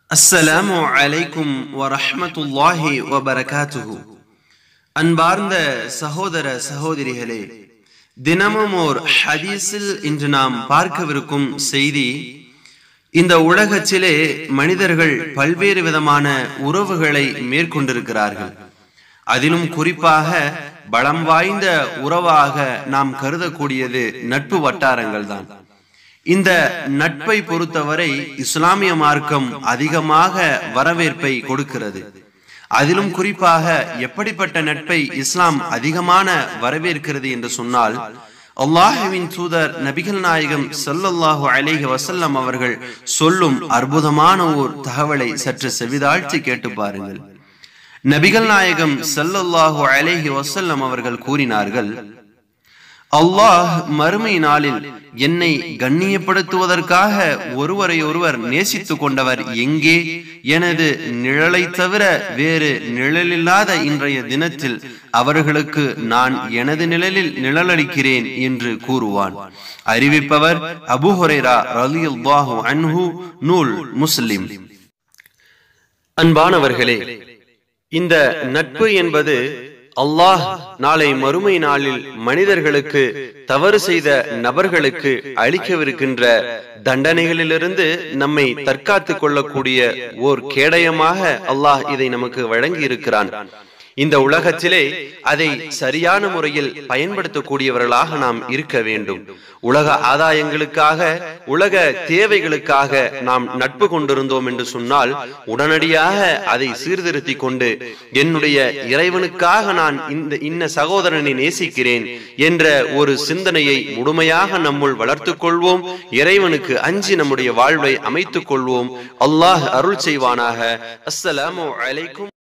அஸ்ஸலாமு அலைக்கும் வரஹ்மத்துல்லாஹி வபரகாத்துஹு அன்பார்ந்த சகோதர சகோதரிகளே தினமும் ஓர் ஹதீஸில் இன்று நாம் பார்க்கவிருக்கும் செய்தி இந்த உலகத்திலே மனிதர்கள் பல்வேறு விதமான உறவுகளை மேற்கொண்டிருக்கிறார்கள் அதிலும் குறிப்பாக பலம் வாய்ந்த உறவாக நாம் கருதக்கூடியது நட்பு வட்டாரங்கள் தான் இந்த நட்பை பொறுத்தவரை இஸ்லாமிய மார்க்கம் அதிகமாக வரவேற்பை கொடுக்கிறது அதிலும் குறிப்பாக எப்படிப்பட்ட நட்பை இஸ்லாம் அதிகமான வரவேற்கிறது என்று சொன்னால் அல்லாஹுவின் தூதர் நபிகள் நாயகம் சல்லல்லாஹு அலைஹி வசல்லம் அவர்கள் சொல்லும் அற்புதமான ஓர் தகவலை சற்று செவிதாழ்த்தி கேட்டு பாருங்கள் நபிகள் நாயகம் சல்லல்லாஹு அலைஹி வசல்லம் அவர்கள் கூறினார்கள் அல்லாஹ் மறுமை நாளில் என்னை கண்ணியப்படுத்துவதற்காக ஒருவரை ஒருவர் நேசித்துக் கொண்டவர் எங்கே எனது நிழலை தவிர வேறு நிழலில்லாத இன்றைய தினத்தில் அவர்களுக்கு நான் எனது நிழலில் நிழலளிக்கிறேன் என்று கூறுவான் அறிவிப்பவர் அபுஹுரேரா ரலியல்லாஹு அன்ஹு நூல் முஸ்லிம் அன்பானவர்களே இந்த நட்பு என்பது அல்லாஹ் நாளை மறுமை நாளில் மனிதர்களுக்கு தவறு செய்த நபர்களுக்கு அளிக்கவிருக்கின்ற தண்டனைகளிலிருந்து நம்மை தற்காத்துக் கொள்ளக்கூடிய ஓர் கேடயமாக அல்லாஹ் இதை நமக்கு வழங்கி இருக்கிறான் இந்த உலகத்திலே அதை சரியான முறையில் பயன்படுத்தக்கூடியவர்களாக நாம் இருக்க வேண்டும் உலக ஆதாயங்களுக்காக உலக தேவைகளுக்காக நாம் நட்பு கொண்டிருந்தோம் என்று சொன்னால் உடனடியாக அதை சீர்திருத்தி கொண்டு என்னுடைய இறைவனுக்காக நான் இந்த இன்ன சகோதரனை நேசிக்கிறேன் என்ற ஒரு சிந்தனையை முழுமையாக நம்முள் வளர்த்துக் கொள்வோம் இறைவனுக்கு அஞ்சி நம்முடைய வாழ்வை அமைத்துக் கொள்வோம் அல்லாஹ் அருள் செய்வானாக அஸ்ஸலாமு அலைக்கும்